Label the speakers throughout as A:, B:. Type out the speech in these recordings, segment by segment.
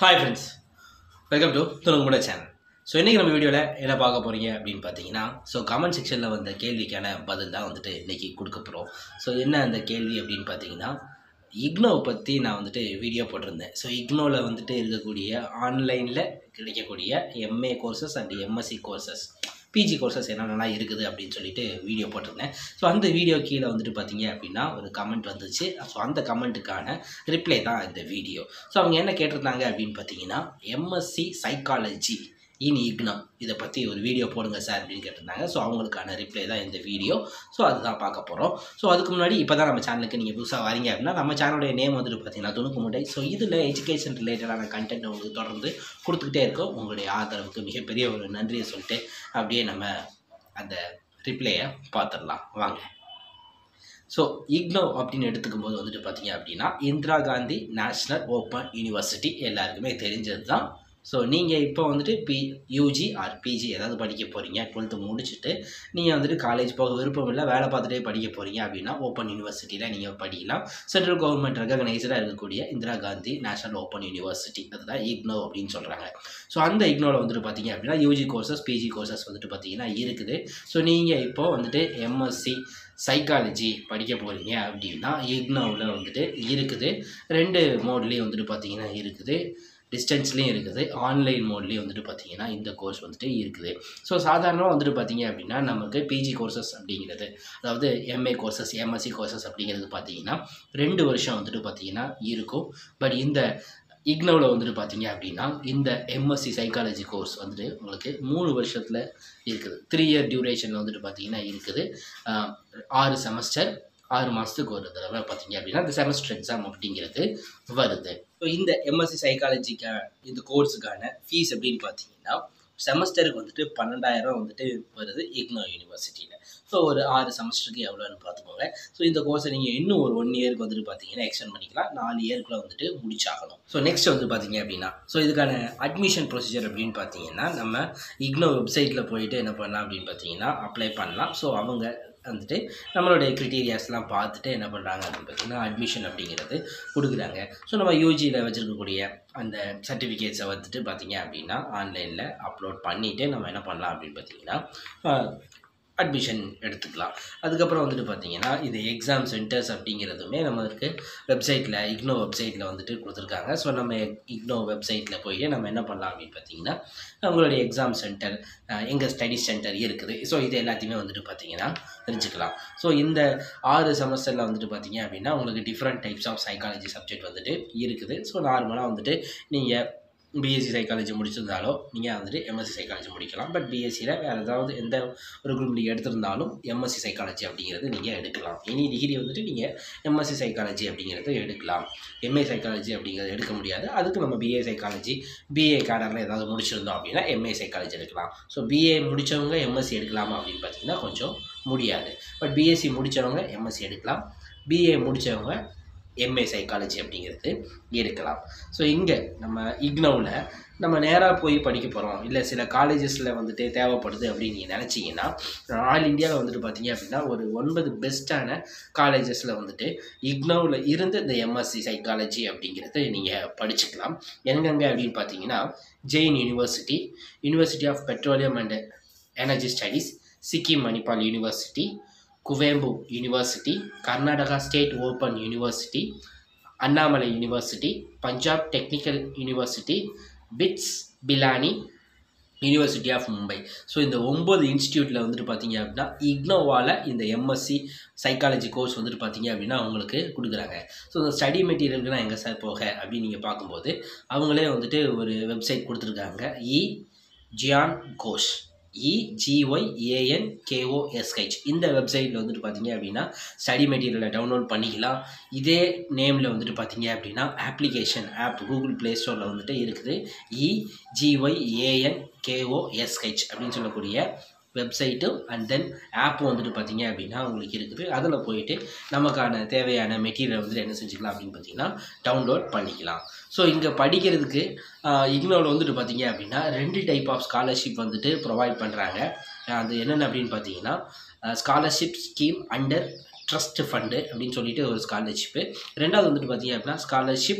A: hi friends welcome to துணுங்குமுட channel so இன்றைக்கி நம்ம வீடியோவில் என்ன பார்க்க போகிறீங்க அப்படின்னு பார்த்தீங்கன்னா ஸோ கமெண்ட் செக்ஷனில் வந்த கேள்விக்கான பதில் தான் வந்துட்டு இன்றைக்கி கொடுக்க போகிறோம் ஸோ என்ன அந்த கேள்வி அப்படின்னு பார்த்தீங்கன்னா இக்னோவை பற்றி நான் வந்துட்டு வீடியோ போட்டிருந்தேன் ஸோ இக்னோவில் வந்துட்டு இருக்கக்கூடிய ஆன்லைனில் கிடைக்கக்கூடிய MA courses and MSc courses PG courses என்னென்னலாம் இருக்குது அப்படின்னு சொல்லிட்டு வீடியோ போட்டிருந்தேன் ஸோ அந்த வீடியோ கீழே வந்துட்டு பார்த்தீங்க அப்படின்னா ஒரு கமெண்ட் வந்துச்சு ஸோ அந்த கமெண்ட்டுக்கான ரிப்ளை தான் இந்த வீடியோ ஸோ அவங்க என்ன கேட்டிருந்தாங்க அப்படின்னு பார்த்தீங்கன்னா எம்எஸ்சி சைக்காலஜி இன் இக்னோ இதை பற்றி ஒரு வீடியோ போடுங்க சார் அப்படின்னு கேட்டிருந்தாங்க ஸோ அவங்களுக்கான ரிப்ளை தான் இந்த வீடியோ ஸோ அதுதான் பார்க்க போகிறோம் ஸோ அதுக்கு முன்னாடி இப்போ தான் நம்ம சேனலுக்கு நீங்கள் புதுசாக வரீங்க அப்படின்னா நம்ம சேனலுடைய நேம் வந்துட்டு பார்த்தீங்கன்னா துணுக்கு முட்டை ஸோ இதில் எஜுகேஷன் ரிலேட்டடான கண்டென்ட் உங்களுக்கு தொடர்ந்து கொடுத்துக்கிட்டே இருக்கோம் உங்களுடைய ஆதரவுக்கு மிகப்பெரிய ஒரு நன்றியை சொல்லிட்டு அப்படியே நம்ம அந்த ரிப்ளையை பார்த்துடலாம் வாங்க ஸோ இக்னோ அப்படின்னு எடுத்துக்கும் போது வந்துட்டு பார்த்தீங்க அப்படின்னா Indira Gandhi national open university எல்லாருக்குமே தெரிஞ்சது தான் ஸோ நீங்கள் இப்போ வந்துட்டு பி யூஜி ஆர் பிஜி ஏதாவது படிக்க போகிறீங்க டுவெல்த்து முடிச்சுட்டு நீங்கள் வந்துட்டு காலேஜ் போக விருப்பம் இல்லை வேலை பார்த்துட்டே படிக்க போகிறீங்க அப்படின்னா ஓப்பன் யூனிவர்சிட்டியில் நீங்கள் படிக்கலாம் சென்ட்ரல் கவர்மெண்ட் ரெகனைஸ்டாக இருக்கக்கூடிய Indira Gandhi national open university அதுதான் இக்னோ அப்படின்னு சொல்கிறாங்க ஸோ அந்த இக்னோவில் வந்துட்டு பார்த்தீங்க அப்படின்னா யூஜி கோர்சஸ் பிஜி கோர்சஸ் வந்துட்டு பார்த்தீங்கன்னா இருக்குது ஸோ நீங்கள் இப்போ வந்துட்டு எம்எஸ்சி சைக்காலஜி படிக்க போகிறீங்க அப்படின்னா இக்னோவில் வந்துட்டு இருக்குது ரெண்டு மோட்லேயும் வந்துட்டு பார்த்தீங்கன்னா இருக்குது டிஸ்டன்ஸ்லேயும் இருக்குது ஆன்லைன் மோட்லேயும் வந்துட்டு பார்த்தீங்கன்னா இந்த கோர்ஸ் வந்துட்டு இருக்குது ஸோ சாதாரணமாக வந்துட்டு பார்த்தீங்க அப்படின்னா நமக்கு பிஜி கோர்சஸ் அப்படிங்கிறது அதாவது எம்ஏ கோர்சஸ் எம்எஸ்சி கோர்சஸ் அப்படிங்கிறது பார்த்தீங்கன்னா ரெண்டு வருஷம் வந்துட்டு பார்த்தீங்கன்னா இருக்கும் பட் இந்த இக்னோவில் வந்துட்டு பார்த்தீங்க அப்படின்னா இந்த எம்எஸ்சி சைக்காலஜி கோர்ஸ் வந்துட்டு உங்களுக்கு மூணு வருஷத்தில் இருக்குது த்ரீ இயர் டியூரேஷனில் வந்துட்டு பார்த்தீங்கன்னா இருக்குது ஆஹ் ஆறு செமஸ்டர் ஆறு மாதத்துக்கு ஒரு தடவை பார்த்தீங்க அப்படின்னா இந்த செமஸ்டர் எக்ஸாம் அப்படிங்கிறது வருது ஸோ இந்த எம்எஸ்சி சைக்காலஜிக்கா இந்த கோர்ஸுக்கான ஃபீஸ் அப்படின்னு பார்த்தீங்கன்னா செமஸ்டருக்கு வந்துட்டு பன்னெண்டாயிரம் வந்துட்டு வருது இக்னோ யூனிவர்சிட்டியில் ஸோ ஒரு ஆறு செமஸ்டருக்கு எவ்வளோன்னு பார்த்துக்கோங்க ஸோ இந்த கோர்ஸை நீங்கள் இன்னும் ஒரு ஒன் இயருக்கு வந்துட்டு பார்த்தீங்கன்னா எக்ஸ்டெண்ட் பண்ணிக்கலாம் நாலு இயருக்குள்ள வந்துட்டு முடிச்சாகணும் ஸோ நெக்ஸ்ட் வந்து பார்த்தீங்க அப்படின்னா ஸோ இதுக்கான அட்மிஷன் ப்ரொசீஜர் அப்படின்னு பார்த்தீங்கன்னா நம்ம இக்னோ வெப்சைட்டில் போயிட்டு என்ன பண்ணலாம் அப்படின்னு பார்த்தீங்கன்னா அப்ளை பண்ணலாம் ஸோ அவங்க வந்துட்டு நம்மளுடைய க்ரிட்டீரியாஸ்லாம் பார்த்துட்டு என்ன பண்ணுறாங்க அப்படின்னு பார்த்தீங்கன்னா அட்மிஷன் அப்படிங்கிறது கொடுக்குறாங்க ஸோ நம்ம யூஜியில் வச்சுருக்கக்கூடிய அந்த சர்டிஃபிகேட்ஸை வந்துட்டு பார்த்தீங்க அப்படின்னா ஆன்லைனில் அப்லோட் பண்ணிவிட்டு நம்ம என்ன பண்ணலாம் அப்படின்னு பார்த்தீங்கன்னா அட்மிஷன் எடுத்துக்கலாம் அதுக்கப்புறம் வந்துட்டு பார்த்தீங்கன்னா இது எக்ஸாம் சென்டர்ஸ் அப்படிங்கிறதுமே நம்மளுக்கு வெப்சைட்டில் இக்னோ வெப்சைட்டில் வந்துட்டு கொடுத்துருக்காங்க ஸோ நம்ம இக்னோ வெப்சைட்டில் போய் நம்ம என்ன பண்ணலாம் அப்படின்னு பார்த்தீங்கன்னா உங்களுடைய எக்ஸாம் சென்டர் எங்கள் ஸ்டடி சென்டர் இருக்குது ஸோ இது எல்லாத்தையுமே வந்துட்டு பார்த்தீங்கன்னா தெரிஞ்சுக்கலாம் ஸோ இந்த ஆறு செமஸ்டரில் வந்துட்டு பார்த்தீங்க அப்படின்னா உங்களுக்கு different types of psychology subject வந்துட்டு இருக்குது ஸோ நார்மலாக வந்துட்டு நீங்கள் பிஎஸ்சி சைக்காலஜி முடிச்சிருந்தாலோ நீங்கள் வந்துட்டு எம்எஸ்சி சைக்காலஜி முடிக்கலாம் பட் பிஎஸ்சியில் வேறு ஏதாவது எந்த ஒரு குரூப் நீங்கள் எடுத்திருந்தாலும் எம்எஸ்சி சைக்காலஜி அப்படிங்கிறது நீங்கள் எடுக்கலாம் எனி டிகிரி வந்துட்டு நீங்கள் எம்எஸ்சி சைக்காலஜி அப்படிங்கிறது எடுக்கலாம் எம்ஏ சைக்காலஜி அப்படிங்கிறது எடுக்க முடியாது அதுக்கு நம்ம பிஏ சைக்காலஜி பிஏ கேடரில் ஏதாவது முடிச்சிருந்தோம் அப்படின்னா எம்ஏ சைக்காலஜி எடுக்கலாம் ஸோ பிஏ முடித்தவங்க எம்எஸ்சி எடுக்கலாமா அப்படின்னு பார்த்தீங்கன்னா கொஞ்சம் முடியாது பட் பிஎஸ்சி முடித்தவங்க எம்எஸ்சி எடுக்கலாம் பிஏ முடித்தவங்க எம்ஏ சைக்காலஜி அப்படிங்கிறது எடுக்கலாம் ஸோ இங்கே நம்ம இக்னோவில் நம்ம நேராக போய் படிக்க போகிறோம் இல்லை சில காலேஜஸில் வந்துட்டு தேவைப்படுது அப்படின்னு நீங்கள் நினச்சிங்கன்னா ஆல் இந்தியாவில் வந்துட்டு பார்த்தீங்க அப்படின்னா ஒரு ஒன்பது பெஸ்ட்டான காலேஜஸில் வந்துட்டு இக்னோவில் இருந்து இந்த எம்எஸ்சி சைக்காலஜி அப்படிங்கிறது நீங்கள் படிச்சுக்கலாம் எங்கெங்கே அப்படின்னு பார்த்தீங்கன்னா Jain university university of petroleum and energy studies Sikkim Manipal university Kuvempu university Karnataka state open university Annamalai university Punjab technical university BITS Pilani university of Mumbai so இந்த ஒம்பது இன்ஸ்டியூட்டில் வந்துட்டு பார்த்தீங்க அப்படின்னா இக்னோவால் இந்த எம்எஸ்சி சைக்காலஜி கோர்ஸ் வந்துட்டு பார்த்தீங்க அப்படின்னா அவங்களுக்கு கொடுக்குறாங்க ஸோ இந்த ஸ்டடி மெட்டீரியலுக்குலாம் எங்கே சார் போக அப்படின்னு நீங்கள் பார்க்கும்போது அவங்களே வந்துட்டு ஒரு வெப்சைட் கொடுத்துருக்காங்க இ ஜியான் கோஷ் இஜிஒய் ஏஎன் கேஓஎஸ்ஹெச் இந்த வெப்சைட்டில் வந்துட்டு பார்த்தீங்க அப்படின்னா ஸ்டடி மெட்டீரியலை டவுன்லோட் பண்ணிக்கலாம் இதே நேமில் வந்துட்டு பார்த்தீங்க அப்படின்னா அப்ளிகேஷன் ஆப் கூகுள் ப்ளே ஸ்டோரில் வந்துட்டு இருக்குது இஜிஒய் ஏஎன் கேஓஎஸ்ஹெச் அப்படின்னு சொல்லக்கூடிய வெப்சைட்டும் அண்ட் தென் ஆப்பும் வந்துட்டு பார்த்தீங்க அப்படின்னா உங்களுக்கு இருக்குது அதில் போயிட்டு நமக்கான தேவையான மெட்டீரியல் வந்துட்டு என்ன செஞ்சுக்கலாம் அப்படின்னு பார்த்தீங்கன்னா டவுன்லோட் பண்ணிக்கலாம் ஸோ இங்கே படிக்கிறதுக்கு இக்னோவில் வந்துட்டு பார்த்தீங்க அப்படின்னா ரெண்டு டைப் ஆஃப் ஸ்காலர்ஷிப் வந்துட்டு ப்ரொவைட் பண்ணுறாங்க அது என்னென்ன அப்படின்னு பார்த்தீங்கன்னா scholarship scheme under trust fund அப்படின்னு சொல்லிட்டு ஒரு ஸ்காலர்ஷிப்பு ரெண்டாவது வந்துட்டு பார்த்தீங்க அப்படின்னா ஸ்காலர்ஷிப்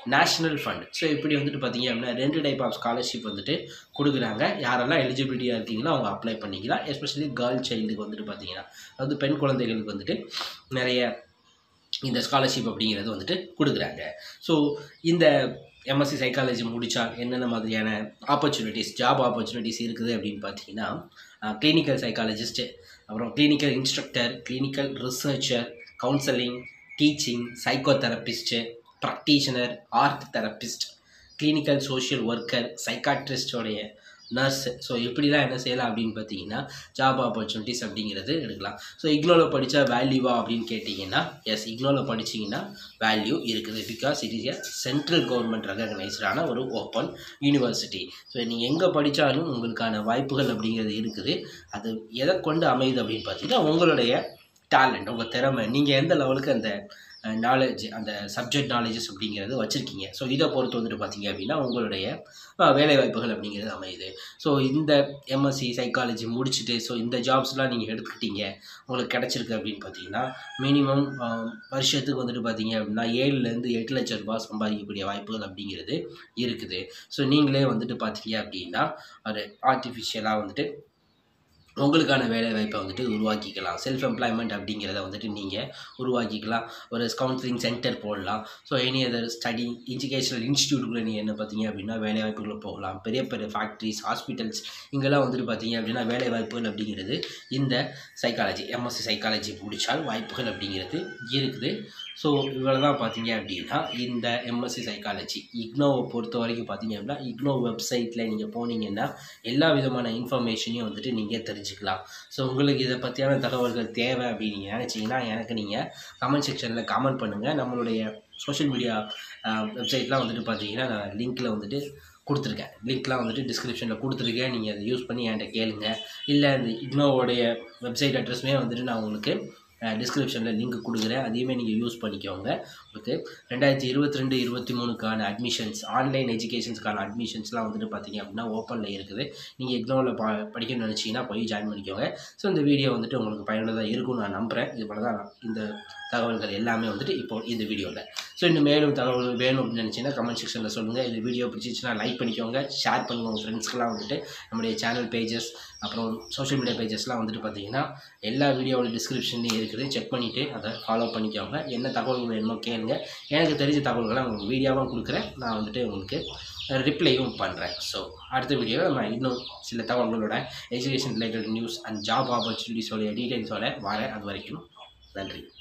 A: நேஷ்னல் ஃபண்ட் ஸோ இப்படி வந்துட்டு பார்த்தீங்க அப்படின்னா ரெண்டு டைப் ஆஃப் ஸ்காலர்ஷிப் வந்துட்டு கொடுக்குறாங்க யாரெல்லாம் எலிஜிபிலிட்டியாக இருக்கீங்களோ அவங்க அப்ளை பண்ணிக்கலாம் எஸ்பெஷலி கேர்ள் சைல்டுக்கு வந்துட்டு பார்த்தீங்கன்னா அதாவது பெண் குழந்தைகளுக்கு வந்துட்டு நிறைய இந்த ஸ்காலர்ஷிப் அப்படிங்கிறது வந்துட்டு கொடுக்குறாங்க ஸோ இந்த எம்எஸ்சி சைக்காலஜி முடித்தா என்னென்ன மாதிரியான ஆப்பர்ச்சுனிட்டிஸ் ஜாப் ஆப்பர்ச்சுனிட்டிஸ் இருக்குது அப்படின்னு பார்த்தீங்கன்னா கிளினிக்கல் சைக்காலஜிஸ்ட்டு அப்புறம் clinical instructor clinical researcher counselling teaching psychotherapist practitioner art therapist clinical social worker சைக்காட்ரிஸ்டோடைய நர்ஸ் ஸோ இப்படிலாம் என்ன செய்யலாம் அப்படின்னு பார்த்தீங்கன்னா ஜாப் ஆப்பர்ச்சுனிட்டிஸ் அப்படிங்கிறது எடுக்கலாம் ஸோ இக்னோவில் படித்தா வேல்யூவா அப்படின்னு கேட்டிங்கன்னா எஸ் இக்னோவில் படிச்சிங்கன்னா வேல்யூ இருக்குது because it is a central government ரெகக்னைஸ்டான ஒரு ஓப்பன் யூனிவர்சிட்டி ஸோ நீங்கள் எங்கே படித்தாலும் உங்களுக்கான வாய்ப்புகள் அப்படிங்கிறது இருக்குது அது எதை கொண்டு அமையுது அப்படின்னு பார்த்தீங்கன்னா உங்களுடைய டேலண்ட் உங்கள் திறமை நீங்கள் எந்த லெவலுக்கு அந்த நாலேஜ் அந்த சப்ஜெக்ட் நாலேஜஸ் அப்படிங்கிறது வச்சுருக்கீங்க ஸோ இதை பொறுத்து வந்துட்டு பார்த்தீங்க அப்படின்னா உங்களுடைய அஹ், வேலை வாய்ப்புகள் அப்படிங்கிறது அமையுது ஸோ இந்த எம்எஸ்சி சைக்காலஜி முடிச்சுட்டு ஸோ இந்த ஜாப்ஸ்லாம் நீங்கள் எடுத்துக்கிட்டீங்க உங்களுக்கு கிடச்சிருக்கு அப்படின்னு பார்த்தீங்கன்னா மினிமம் வருஷத்துக்கு வந்துட்டு பார்த்தீங்க அப்படின்னா ஏழுலேருந்து எட்டு லட்ச ரூபாய் சம்பாதிக்கக்கூடிய வாய்ப்புகள் அப்படிங்கிறது இருக்குது ஸோ நீங்களே வந்துட்டு பார்த்தீங்க அப்படின்னா ஒரு ஆர்டிஃபிஷியலாக வந்துட்டு உங்களுக்கான வேலை வாய்ப்பை வந்துட்டு உருவாக்கிக்கலாம் செல்ஃப் எம்ப்ளாய்மெண்ட் அப்படிங்கிறத வந்துட்டு நீங்கள் உருவாக்கிக்கலாம் ஒரு கவுன்சிலிங் சென்டர் போடலாம் so any other study educational இன்ஸ்டியூட்டுக்குள்ளே நீங்கள் என்ன பார்த்தீங்க அப்படின்னா வேலை வாய்ப்புகளை போகலாம் பெரிய பெரிய ஃபேக்ட்ரிஸ் ஹாஸ்பிட்டல்ஸ் இங்கெல்லாம் வந்துட்டு பார்த்தீங்க அப்படின்னா வேலை வாய்ப்புகள் அப்படிங்கிறது இந்த சைக்காலஜி எம்எஸ்சி சைக்காலஜி முடித்தால் வாய்ப்புகள் அப்படிங்கிறது இருக்குது ஸோ இவ்வளோ தான் பார்த்தீங்க அப்படின்னா இந்த எம்எஸ்சி சைக்காலஜி இக்னோவை பொறுத்த வரைக்கும் பார்த்தீங்க அப்படின்னா இக்னோ வெப்சைட்டில் நீங்கள் போனீங்கன்னா எல்லா விதமான இன்ஃபர்மேஷனையும் வந்துட்டு நீங்கள் தெரிஞ்சுக்கலாம் ஸோ உங்களுக்கு இதை பற்றியான தகவல்கள் தேவை அப்படின்னு நீங்கள் நினச்சிங்கன்னா எனக்கு நீங்கள் கமெண்ட் செக்ஷனில் கமெண்ட் பண்ணுங்கள் நம்மளுடைய சோஷியல் மீடியா வெப்சைட்லாம் வந்துட்டு பார்த்தீங்கன்னா நான் லிங்க்கில் வந்துட்டு கொடுத்துருக்கேன் லிங்க்லாம் வந்துட்டு டிஸ்கிரிப்ஷனில் கொடுத்துருக்கேன் நீங்கள் அதை யூஸ் பண்ணி என்கிட்ட கேளுங்க இல்லை இந்த இக்னோவோடைய வெப்சைட் அட்ரஸுமே வந்துட்டு நான் உங்களுக்கு டிஸ்கிரிப்ஷனில் லிங்க் கொடுக்குறேன் அதையுமே நீங்கள் யூஸ் பண்ணிக்கோங்க உங்களுக்கு ரெண்டாயிரத்தி இருபத்தி ரெண்டு இருபத்தி மூணுக்கான அட்மிஷன்ஸ் ஆன்லைன் எஜுகேஷன்ஸ்க்கான அட்மிஷன்ஸ்லாம் வந்துட்டு பார்த்தீங்க அப்படின்னா ஓப்பனில் இருக்குது நீங்கள் இக்னோவில் ப படிக்கணும்னு நினச்சிங்கன்னா போய் ஜாயின் பண்ணிக்கோங்க ஸோ இந்த வீடியோ வந்துட்டு உங்களுக்கு பயனுள்ளதாக இருக்கும்னு நான் நம்புகிறேன் இது போல தான் நான் இந்த தகவல்கள் எல்லாமே வந்துட்டு இப்போ இந்த வீடியோவில் ஸோ இன்னும் மேலும் தகவல்கள் வேணும் அப்படின்னு நினச்சிங்கன்னா கமெண்ட் செக்ஷனில் சொல்லுங்கள் இந்த வீடியோ பிடிச்சிச்சுன்னா லைக் பண்ணிக்கோங்க ஷேர் பண்ணுங்க உங்கள் ஃப்ரெண்ட்ஸ்க்கெலாம் வந்துட்டு நம்முடைய சேனல் பேஜஸ் அப்புறம் சோஷியல் மீடியா பேஜஸ்லாம் வந்துட்டு பார்த்தீங்கன்னா எல்லா வீடியோவோட டிஸ்கிரிப்ஷன்லேயும் இருக்குது செக் பண்ணிவிட்டு அதை ஃபாலோ பண்ணிக்கோங்க என்ன தகவல்கள் வேணுமோ கேளுங்க எனக்கு தெரிஞ்ச தகவல்களை உங்களுக்கு வீடியோவாக கொடுக்குறேன் நான் வந்துட்டு உங்களுக்கு ரிப்ளையும் பண்ணுறேன் ஸோ அடுத்த வீடியோவில் நம்ம இன்னும் சில தகவல்களோட education related news and job ஆப்பர்ச்சுனிட்டிஸோடைய டீட்டெயில்ஸோட வரேன் அது வரைக்கும் நன்றி